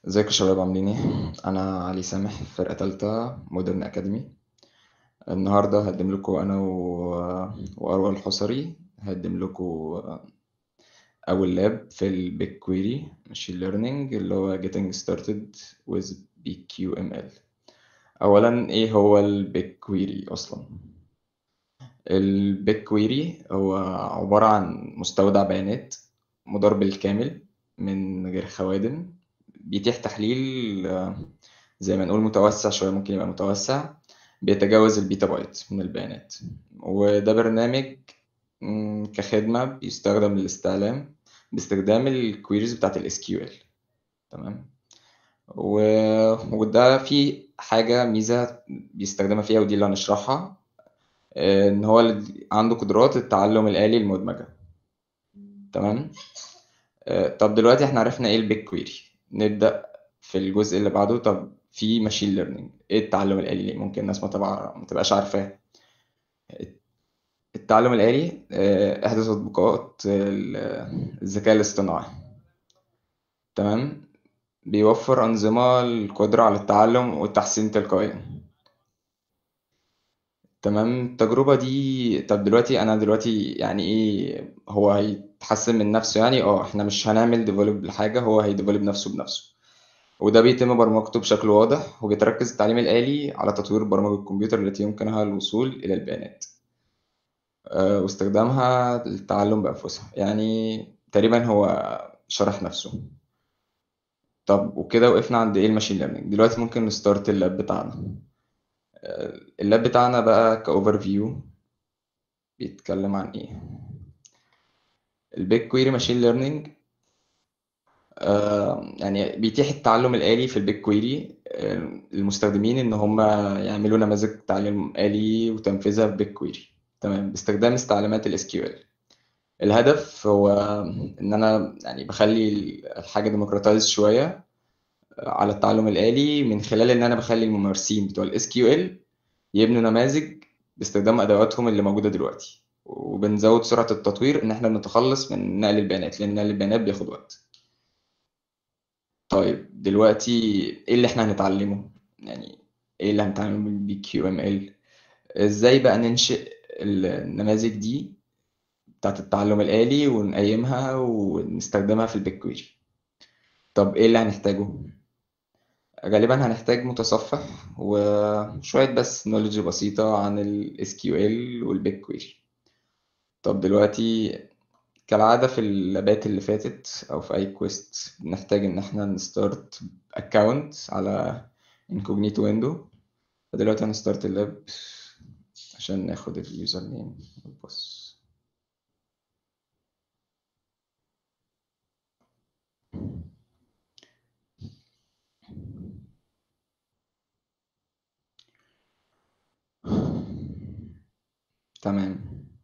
ازيكم يا شباب عاملين ايه؟ أنا علي سامح في فرقة تالتة مودرن أكاديمي النهاردة هقدم لكم أنا و... وأروى الحصري هقدم لكم أول لاب في البيك كويري ماشين ليرنينج اللي هو getting started with BQML أولا ايه هو البيك كويري أصلا؟ البيك كويري هو عبارة عن مستودع بيانات مدار بالكامل من غير خوادم بيتيح تحليل آه، زي ما نقول متوسع شوية ممكن يبقى متوسع بيتجاوز البيتا بايت من البيانات وده برنامج مم، كخدمة بيستخدم للاستعلام باستخدام الكويريز بتاعت ال SQL تمام و... وده في حاجة ميزة بيستخدمها فيها ودي اللي هنشرحها آه، إن هو اللي عنده قدرات التعلم الآلي المدمجة تمام آه، طب دلوقتي احنا عرفنا ايه البيج كويري نبدأ في الجزء اللي بعده طب في ماشين ليرنينج ايه التعلم الآلي ممكن الناس ما تبع ما تبقاش عارفاه التعلم الآلي آه، إحدى تطبيقات ال- الذكاء الاصطناعي تمام بيوفر أنظمة القدرة على التعلم والتحسين تلقائيا تمام التجربة دي طب دلوقتي أنا دلوقتي يعني إيه هو هيتحسن من نفسه يعني اه احنا مش هنعمل ديفلوب لحاجة هو هيديفلوب نفسه بنفسه وده بيتم برمجته بشكل واضح وبيتركز التعليم الآلي على تطوير برامج الكمبيوتر التي يمكنها الوصول إلى البيانات آه، واستخدامها للتعلم بأنفسها يعني تقريبا هو شرح نفسه طب وكده وقفنا عند ايه الماشين ليرنينج دلوقتي ممكن نستارت اللاب بتاعنا آه، اللاب بتاعنا بقى كأوفر فيو بيتكلم عن ايه البيج كويري ماشين ليرنينج يعني بيتيح التعلم الآلي في البيج كويري المستخدمين ان هم يعملوا نماذج تعلم آلي وتنفيذها في بيج كويري تمام باستخدام استعلامات ال SQL الهدف هو ان انا يعني بخلي الحاجه ديمقراطايز شويه على التعلم الآلي من خلال ان انا بخلي الممارسين بتوع ال SQL يبنوا نماذج باستخدام ادواتهم اللي موجوده دلوقتي وبنزود سرعه التطوير ان احنا بنتخلص من نقل البيانات لان نقل البيانات بياخد وقت طيب دلوقتي ايه اللي احنا هنتعلمه يعني ايه اللي هنتعلمه بالبي كيو ام ال ازاي بقى ننشئ النماذج دي بتاعت التعلم الآلي ونقيمها ونستخدمها في البيج كويري طب ايه اللي هنحتاجه غالبا هنحتاج متصفح وشوية بس نولج بسيطة عن ال SQL والبيج كويري طب دلوقتي كالعادة في اللابات اللي فاتت أو في أي كويست بنحتاج إن احنا نستارت أكاونت على انكوجنيتو ويندو فدلوقتي هنستارت اللاب عشان ناخد اليوزر نيم والباس تمام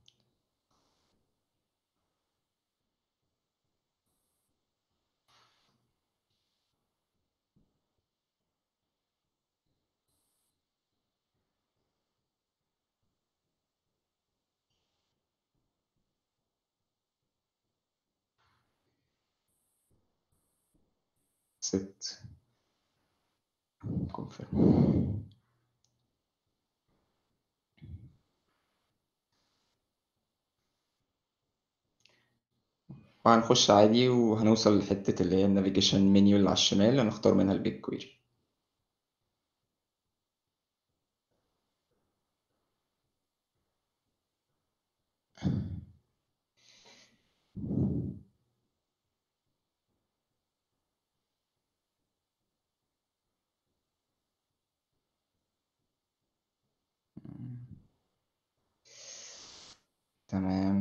ست confirm وهنخش عادي وهنوصل لحتة اللي هي النافيجيشن منيو اللي على الشمال هنختار منها البيج كويري تمام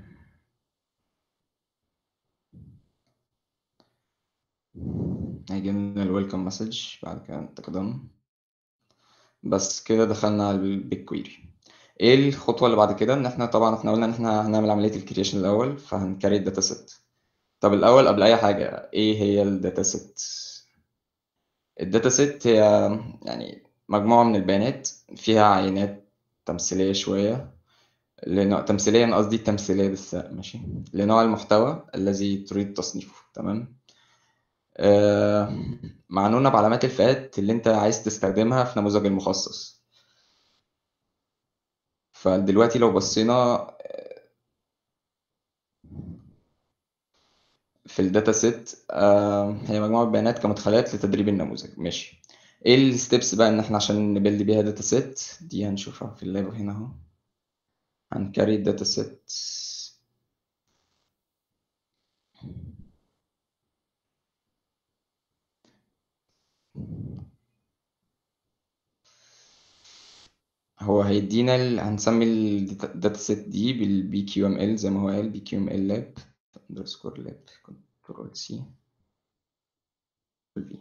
هيجي لنا الويلكم مسج بعد كده انتقدام بس كده دخلنا على البيج كويري ايه الخطوة اللي بعد كده ان احنا طبعا احنا قلنا ان احنا هنعمل عملية الكريشن الاول فهنكريت داتا سيت طب الاول قبل اي حاجة ايه هي الداتا سيت الداتا سيت هي يعني مجموعة من البيانات فيها عينات تمثيلية شوية لنوع تمثيليا قصدي تمثيلية بس ماشي لنوع المحتوى الذي تريد تصنيفه تمام آه، معنونة بعلامات الفئات اللي انت عايز تستخدمها في نموذج المخصص فدلوقتي لو بصينا في الداتا سيت هي مجموعة بيانات كمدخلات لتدريب النموذج ماشي ايه الستبس بقى ان احنا عشان نبيلد بيها داتا سيت دي هنشوفها في اللاب هنا اهو هنكري الداتا سيت هو هيدينا ال... هنسمي الداتا سيت دي بالبي كيو ام ال زي ما هو قال بي كيو ام ال لاب اندرسكور لاب كنترول سي بي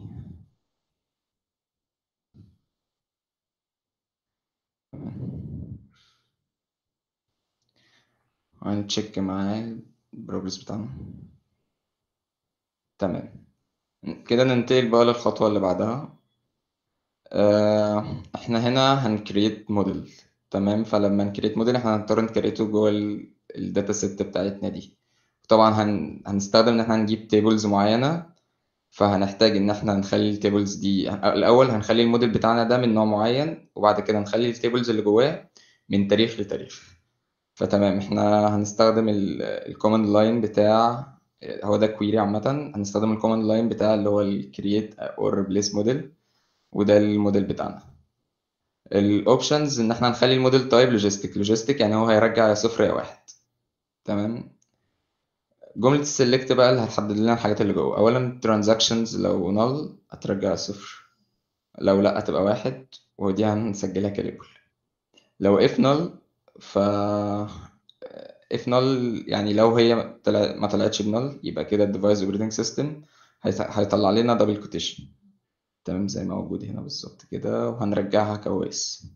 هنتشيك معاه البروجرس بتاعنا تمام كده ننتقل بقى للخطوة اللي بعدها آه، احنا هنا هنكريت موديل تمام فلما نكريت موديل احنا هنضطر نكريته جوه الداتا سيت بتاعتنا دي طبعا هن... هنستخدم ان احنا نجيب تيبلز معينة فهنحتاج ان احنا نخلي التيبلز دي الاول هنخلي الموديل بتاعنا ده من نوع معين وبعد كده نخلي التيبلز اللي جواه من تاريخ لتاريخ فتمام احنا هنستخدم الكوماند لاين بتاع هو ده كويري عامة هنستخدم الكوماند لاين بتاع اللي هو الكرييت اور ريبليس موديل وده الموديل بتاعنا الاوبشنز ان احنا نخلي الموديل تايب لوجيستيك لوجيستيك يعني هو هيرجع يا صفر يا واحد تمام جملة السلكت بقى اللي هتحدد لنا الحاجات اللي جوه اولا ترانزاكشنز لو نل هترجع صفر لو لا هتبقى واحد ودي هنسجلها كليبل لو اف نل ف اف نل يعني لو هي طلع... ما طلعتش بنل يبقى كده الديفايس اوبريتنج سيستم هيطلع لنا دبل كوتيشن تمام زي ما موجود هنا بالظبط كده وهنرجعها كويس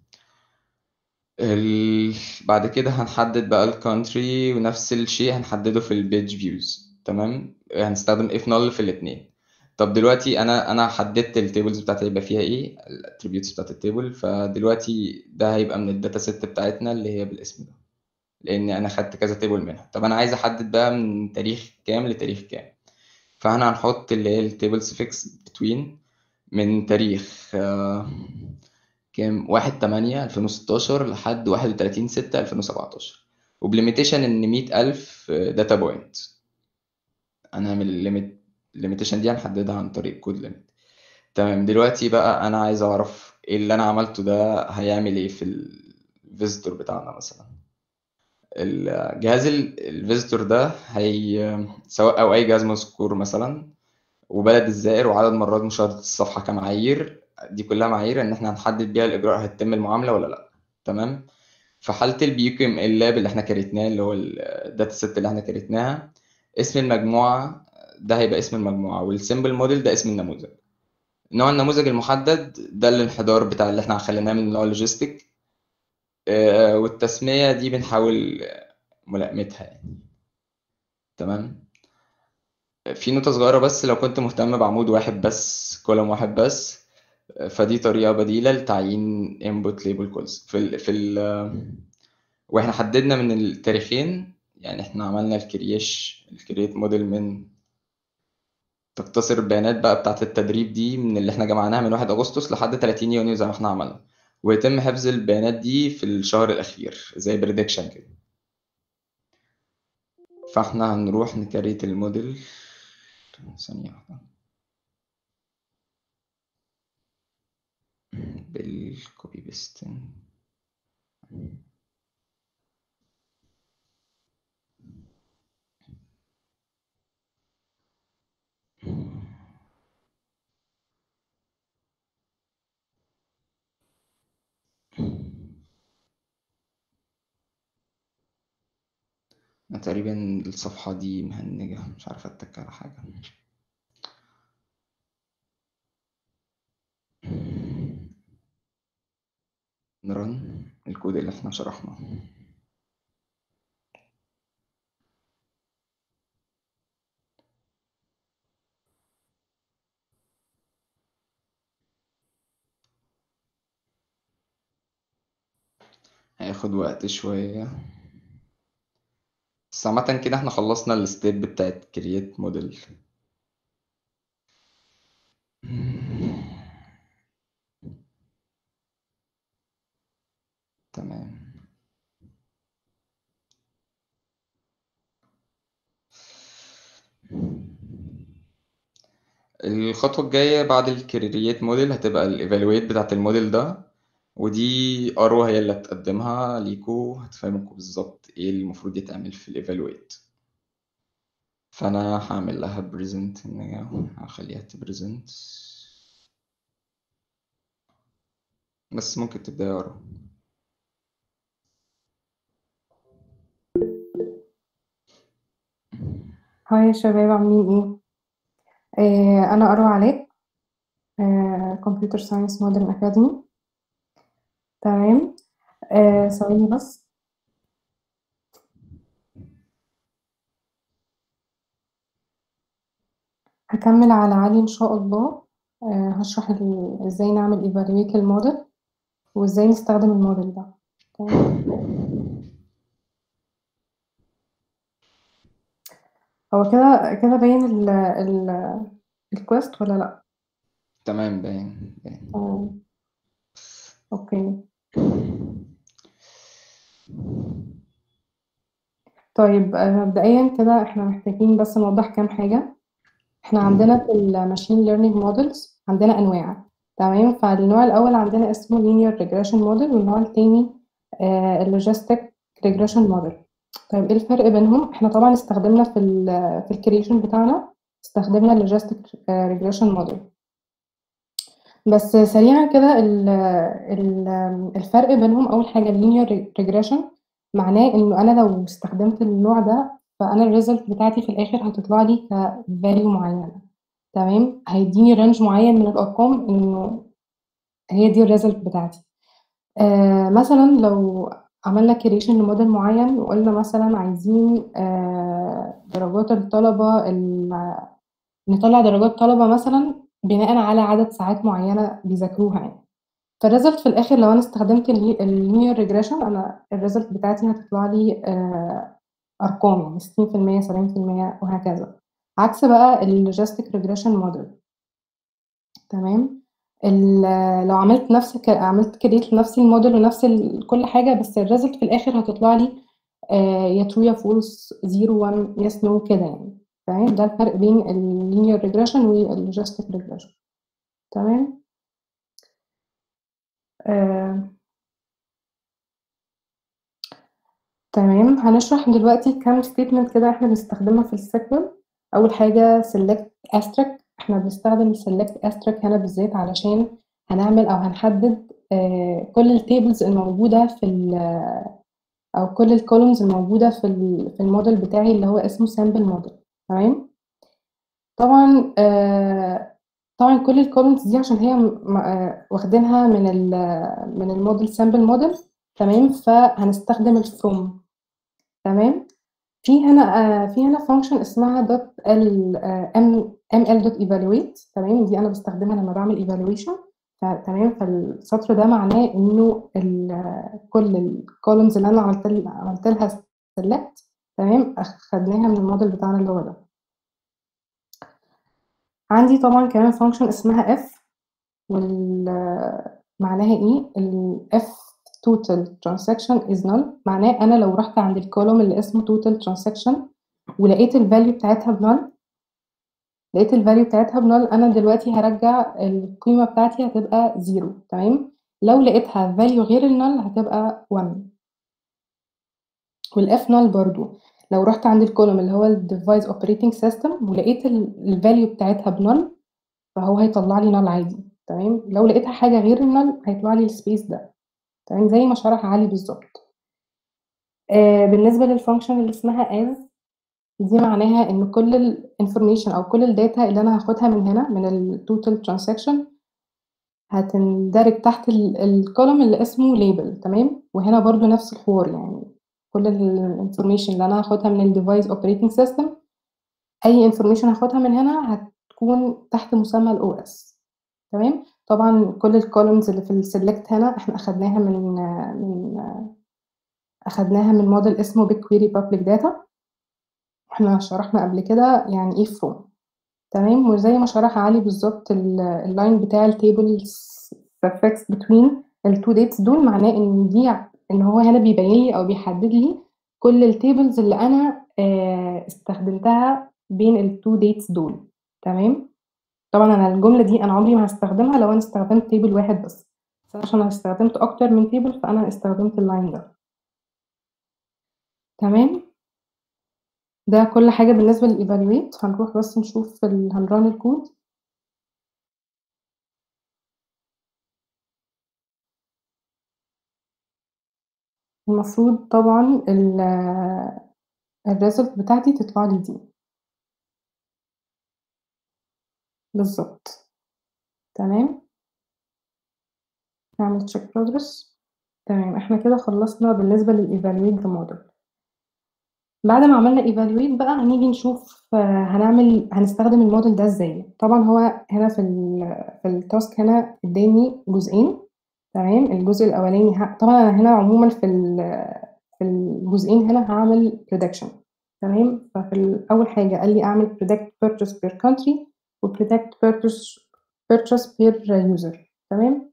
ال... بعد كده هنحدد بقى الكونتري ونفس الشيء هنحدده في البيج فيوز تمام هنستخدم اف نل في الاثنين طب دلوقتي انا انا حددت التيبلز بتاعتي هيبقى فيها ايه الاتريبيوتس بتاعت التيبل فدلوقتي ده هيبقى من الداتا سيت بتاعتنا اللي هي بالاسم ده لان انا خدت كذا تيبل منها طب انا عايز احدد بقى من تاريخ كام لتاريخ كام فاحنا هنحط اللي هي التيبل سفيكس بتوين من تاريخ كام واحد تمانية ألفين وستاشر لحد واحد وتلاتين ستة ألفين وسبعتاشر وبليميتيشن إن مية ألف داتا بوينت هنعمل الليميت الليميتيشن دي هنحددها عن طريق كود ليميت تمام دلوقتي بقى أنا عايز أعرف إيه اللي أنا عملته ده هيعمل إيه في الفيزيتور بتاعنا مثلا الجهاز الفيزيتور ده هي سواء أو أي جهاز مذكور مثلا وبلد الزائر وعدد مرات مشاهدة الصفحة كمعايير دي كلها معايير ان احنا هنحدد بيها الاجراء هتتم المعاملة ولا لا تمام في حالة البي كيو ام ال لاب اللي احنا كريتناه اللي هو الداتا سيت اللي احنا كريتناها اسم المجموعة ده هيبقى اسم المجموعة والسيمبل موديل ده اسم النموذج نوع النموذج المحدد ده الانحدار بتاع اللي احنا خليناه من نوع لوجيستيك والتسمية دي بنحاول ملائمتها يعني تمام في نقطة صغيرة بس لو كنت مهتم بعمود واحد بس كولوم واحد بس فدي طريقة بديلة لتعيين input label calls في ال في ال واحنا حددنا من التاريخين يعني احنا عملنا الكرييش الكرييت موديل من تقتصر البيانات بقى بتاعة التدريب دي من اللي احنا جمعناها من 1 أغسطس لحد 30 يونيو زي ما احنا عملنا ويتم حفظ البيانات دي في الشهر الأخير زي بريدكشن كده فاحنا هنروح نكريت الموديل ثانية واحدة بالكوبي بيست تقريبا الصفحة دي مهنجة مش عارف اتك على حاجة نرن الكود اللي احنا شرحناه هياخد وقت شوية بس عامة كده احنا خلصنا الستيب بتاعت كرييت موديل الخطوة الجاية بعد الكرييت موديل هتبقى الايفالويت بتاعت الموديل ده ودي أروى هي اللي هتقدمها ليكوا هتفهمكوا بالظبط ايه المفروض يتعمل في الايفالويت فأنا هعمل لها بريزنت هخليها تبريزنت بس ممكن تبدأ يا أروى هاي يا شباب عاملين ايه؟ آه انا اروى علاء كمبيوتر ساينس مودرن اكاديمي تمام آه ثواني بس هكمل على علي ان شاء الله آه هشرح ال- ازاي نعمل ايفالويت للموديل وازاي نستخدم الموديل ده تمام هو كده كده باين ال ال الكويست ولا لا؟ تمام باين باين تمام اوكي طيب آه، مبدئيا كده احنا محتاجين بس نوضح كام حاجة احنا عندنا في الماشين ليرنينج مودلز عندنا انواع تمام فالنوع الاول عندنا اسمه linear regression model والنوع التاني اللوجيستيك regression model طيب ايه الفرق بينهم احنا طبعا استخدمنا في ال في الكريشن بتاعنا استخدمنا اللوجيستيك regression model بس سريعا كده ال- ال- الفرق بينهم اول حاجه linear regression معناه انه انا لو استخدمت النوع ده فانا الريزلت بتاعتي في الاخر هتطلع لي كفاليو معينه تمام هيديني رينج معين من الارقام انه هي دي الريزلت بتاعتي آه مثلا لو عملنا كريشن لموديل معين وقلنا مثلا عايزين آه درجات الطلبه ال- نطلع درجات طلبه مثلا بناء على عدد ساعات معينه بيذاكروها يعني فالريزلت في الاخر لو انا استخدمت اللينير ريجريشن انا الريزلت بتاعتي هتطلع لي آه ارقام يعني 60% 70% وهكذا عكس بقى اللوجيستيك ريجريشن موديل تمام ال- لو عملت نفس ك- عملت كريت لنفسي الموديل ونفس ال- كل حاجه بس الريزلت في الاخر هتطلع لي آه يا ترو يا فولس 0 1 يس نو كده يعني تمام ده الفرق بين اللينير ريجريشن واللوجيستيك ريجريشن تمام آه تمام هنشرح دلوقتي كام ستيتمنت كده احنا بنستخدمها في السيكوال اول حاجه select asterisk احنا بنستخدم select asterisk هنا بالذات علشان هنعمل او هنحدد آه كل التيبلز الموجوده في ال او كل الكولومز الموجوده في ال في الموديل بتاعي اللي هو اسمه sample model تمام طبعا آه طبعا كل الكولومز دي عشان هي م- آه واخدينها من ال من الموديل sample model تمام فهنستخدم الفروم تمام في هنا آه في هنا فانكشن اسمها دوت ال ام ام ال دوت ايفالويت تمام دي انا بستخدمها لما بعمل ايفالويشن تمام فالسطر ده معناه انه ال- كل الكولومز اللي انا عملت ل- عملت لها سيلكت تمام اخدناها من الموديل بتاعنا اللي هو ده عندي طبعا كمان فانكشن اسمها اف وال معناها ايه ال f total transaction is null معناه انا لو رحت عند الكولوم اللي اسمه total transaction ولقيت الفاليو بتاعتها بنل لقيت الفاليو بتاعتها بنل انا دلوقتي هرجع القيمه بتاعتي هتبقى زيرو تمام لو لقيتها فاليو غير النل هتبقى 1 والاف نل برضو لو رحت عند الكولوم اللي هو الديفايس اوبريتنج سيستم ولقيت الفاليو بتاعتها بنل فهو هيطلع لي نل عادي تمام لو لقيتها حاجه غير النل هيطلع لي السبيس ده تمام زي ما شرح علي بالظبط آه بالنسبه للفانكشن اللي اسمها as دي معناها ان كل الانفورميشن او كل الداتا اللي انا هاخدها من هنا من التوتال ترانزاكشن هتندرج تحت الكولوم اللي اسمه ليبل تمام وهنا برضو نفس الحوار يعني كل الانفورميشن اللي انا هاخدها من الديفايس اوبريتنج سيستم اي انفورميشن هاخدها من هنا هتكون تحت مسمى الاو اس تمام طبعا كل الكولومز اللي في السلكت هنا احنا اخدناها من من اخدناها من موديل اسمه BigQuery Public Data احنا شرحنا قبل كده يعني ايه from تمام وزي ما شرح علي بالظبط اللاين بتاع التيبل suffix between التو dates دول معناه ان دي ان هو هنا بيبين لي او بيحدد لي كل التيبلز اللي انا استخدمتها بين التو dates دول تمام طبعا انا الجمله دي انا عمري ما هستخدمها لو انا استخدمت تيبل واحد بس بس عشان انا استخدمت اكتر من تيبل فانا استخدمت اللاين ده تمام ده كل حاجه بالنسبه للايفالويت هنروح بس نشوف ال... هنران الكود المفروض طبعا الريزلت بتاعتي تطلع لي دي بالظبط تمام نعمل تشيك بروجرس تمام احنا كده خلصنا بالنسبه للايفالويت ذا موديل بعد ما عملنا ايفالويت بقى هنيجي نشوف هنعمل هنستخدم الموديل ده ازاي طبعا هو هنا في ال في التاسك هنا اداني جزئين تمام الجزء الاولاني ه... طبعا انا هنا عموما في في الجزئين هنا هعمل prediction تمام ففي اول حاجه قال لي اعمل predict purchase per country و predict purchase purchase per user تمام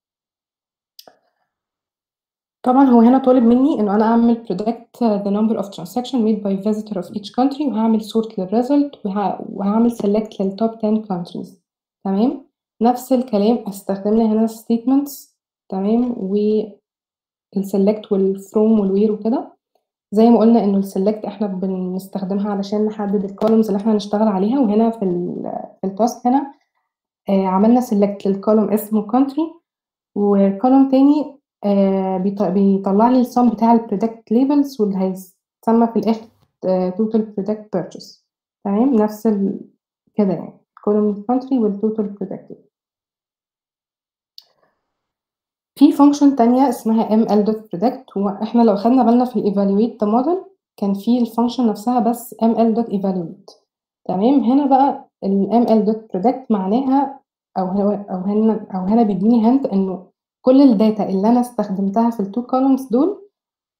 طبعا هو هنا طالب مني انه انا اعمل predict the number of transaction made by visitor of each country وهعمل sort للريزلت وهعمل select للتوب 10 countries تمام نفس الكلام استخدمنا هنا statements تمام والselect والفروم والوير وكده زي ما قلنا انه السلكت احنا بنستخدمها علشان نحدد الكولومز اللي احنا هنشتغل عليها وهنا في ال في التاسك هنا آه عملنا سيلكت للكولوم اسمه country وكولوم تاني آه بيطلع لي السم بتاع البريدكت ليبلز واللي هيتسمى في الاخر توتال بريدكت بيرتشيز تمام نفس ال... كده يعني كولوم country والتوتال بريدكت في فانكشن تانية اسمها ml.predict واحنا لو خدنا بالنا في الايفالويت ذا موديل كان في الفانكشن نفسها بس ml.evaluate تمام هنا بقى ال ml.predict معناها او هو او هنا او هنا بيديني هنت انه كل الداتا اللي انا استخدمتها في التو كولومز دول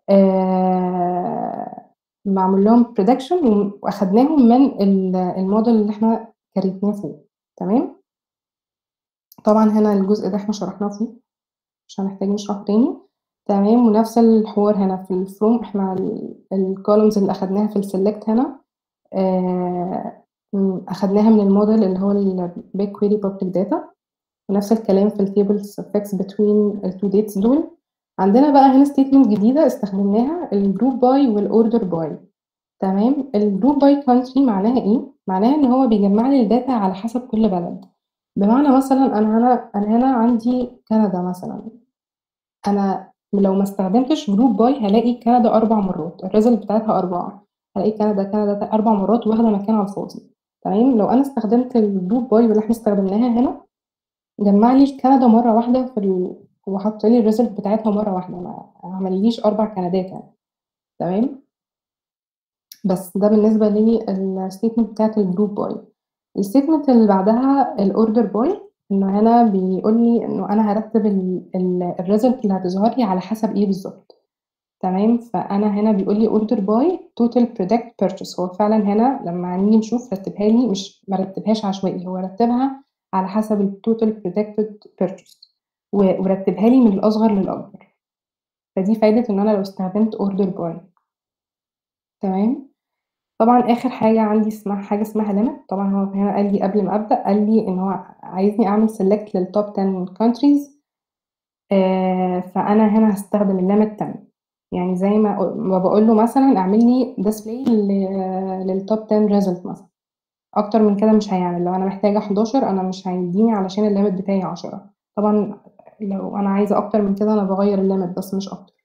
آه معمول لهم prediction واخدناهم من الموديل اللي احنا كريتناه فوق تمام طبعا هنا الجزء ده احنا شرحناه فيه مش هنحتاج نشرح تاني تمام ونفس الحوار هنا في الفروم احنا الكولومز اللي اخدناها في السلكت هنا آه اخدناها من الموديل اللي هو البيج كويري بابليك داتا ونفس الكلام في التيبل suffix between التو ديتس دول عندنا بقى هنا ستيتمنت جديدة استخدمناها الجروب باي والاوردر باي تمام الجروب باي كونتري معناها ايه؟ معناها ان هو بيجمع لي الداتا على حسب كل بلد بمعنى مثلا انا هنا انا هنا عندي كندا مثلا انا لو ما استخدمتش جروب باي هلاقي كندا اربع مرات الريزلت بتاعتها اربعه هلاقي كندا كندا اربع مرات واخده مكان على الفاضي تمام لو انا استخدمت الجروب باي واللي احنا استخدمناها هنا جمع لي كندا مره واحده في ال... وحط لي الريزلت بتاعتها مره واحده ما عمليش اربع كندات يعني تمام بس ده بالنسبه لي الستيتمنت بتاعت الجروب باي الستيتمنت اللي بعدها الاوردر باي انه هنا بيقول لي انه انا هرتب الريزلت اللي هتظهر لي على حسب ايه بالظبط تمام فانا هنا بيقول لي اوردر باي توتال برودكت بيرتشيز هو فعلا هنا لما نيجي نشوف رتبها لي مش مرتبهاش عشوائي هو رتبها على حسب التوتال برودكتد بيرتشيز ورتبها لي من الاصغر للاكبر فدي فايده ان انا لو استخدمت اوردر باي تمام طبعا اخر حاجه عندي اسمها حاجه اسمها limit طبعا هو هنا قال لي قبل ما ابدا قال لي ان هو عايزني اعمل select للتوب 10 countries آه فانا هنا هستخدم الليمت 10 يعني زي ما ما بقول له مثلا اعمل لي display للتوب 10 result مثلا اكتر من كده مش هيعمل لو انا محتاجه 11 انا مش هيديني علشان الليمت بتاعي 10 طبعا لو انا عايزه اكتر من كده انا بغير الليمت بس مش اكتر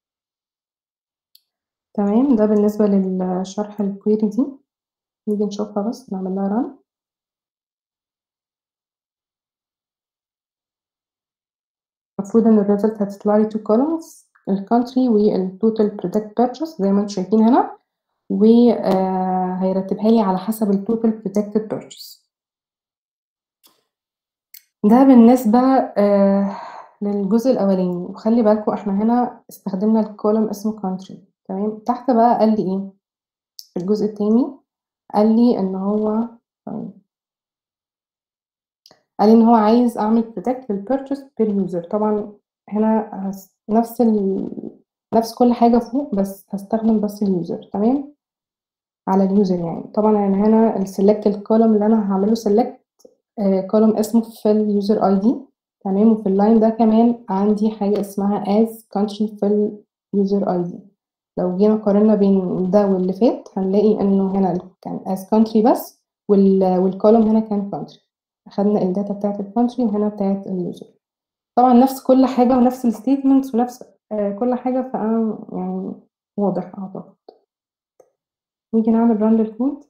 تمام ده بالنسبة للشرح الكويري دي نيجي نشوفها بس نعمل لها ران المفروض ان الريزلت هتطلع لي تو كولومز الكونتري والتوتال برودكت بيرتشيز زي ما انتم شايفين هنا وهيرتبها لي على حسب التوتال برودكتد بيرتشيز ده بالنسبة آه للجزء الأولاني وخلي بالكم احنا هنا استخدمنا الكولوم اسمه country تمام تحت بقى قال لي ايه في الجزء التاني قال لي ان هو قال لي ان هو عايز اعمل protect للpurchase per user طبعا هنا نفس ال... نفس كل حاجة فوق بس هستخدم بس اليوزر تمام على اليوزر يعني طبعا انا هنا السلكت الكولوم اللي انا هعمله سلكت كولوم اسمه fill user ID تمام وفي اللاين ده كمان عندي حاجة اسمها as country fill user ID لو جينا قارنا بين ده واللي فات هنلاقي انه هنا كان as country بس وال والكولوم هنا كان country اخدنا الداتا بتاعت الكونتري وهنا بتاعت اليوزر طبعا نفس كل حاجة ونفس الستيتمنتس ونفس آه كل حاجة فأنا يعني واضح أعتقد نيجي نعمل ران للكود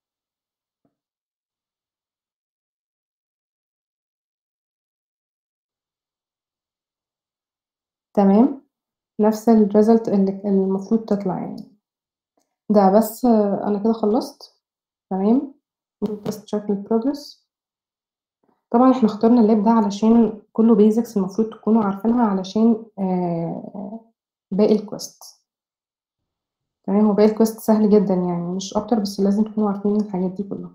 تمام نفس الريزلت اللي المفروض تطلع يعني ده بس آه أنا كده خلصت تمام بس تشيك البروجرس طبعا احنا اخترنا اللاب ده علشان كله بيزكس المفروض تكونوا عارفينها علشان آه باقي الكويست تمام هو باقي الكويست سهل جدا يعني مش اكتر بس لازم تكونوا عارفين الحاجات دي كلها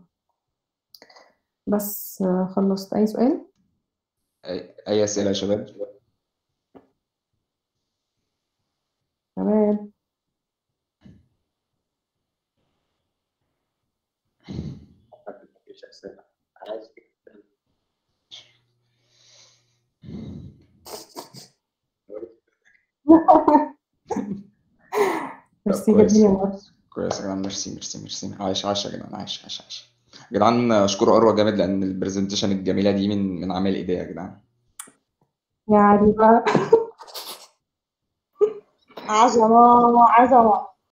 بس آه خلصت اي سؤال أي, أي أسئلة يا شباب؟ شباب مفيش أسئلة عايز ميرسي كويس جدا يا مروة كويس يا جدعان ميرسي ميرسي ميرسي عايش عايش يا جدعان عايش عايش عايش يا جدعان اشكروا اروى جامد لان البرزنتيشن الجميله دي من من عمل ايديا يا جدعان يعني بقى عظمة عظمة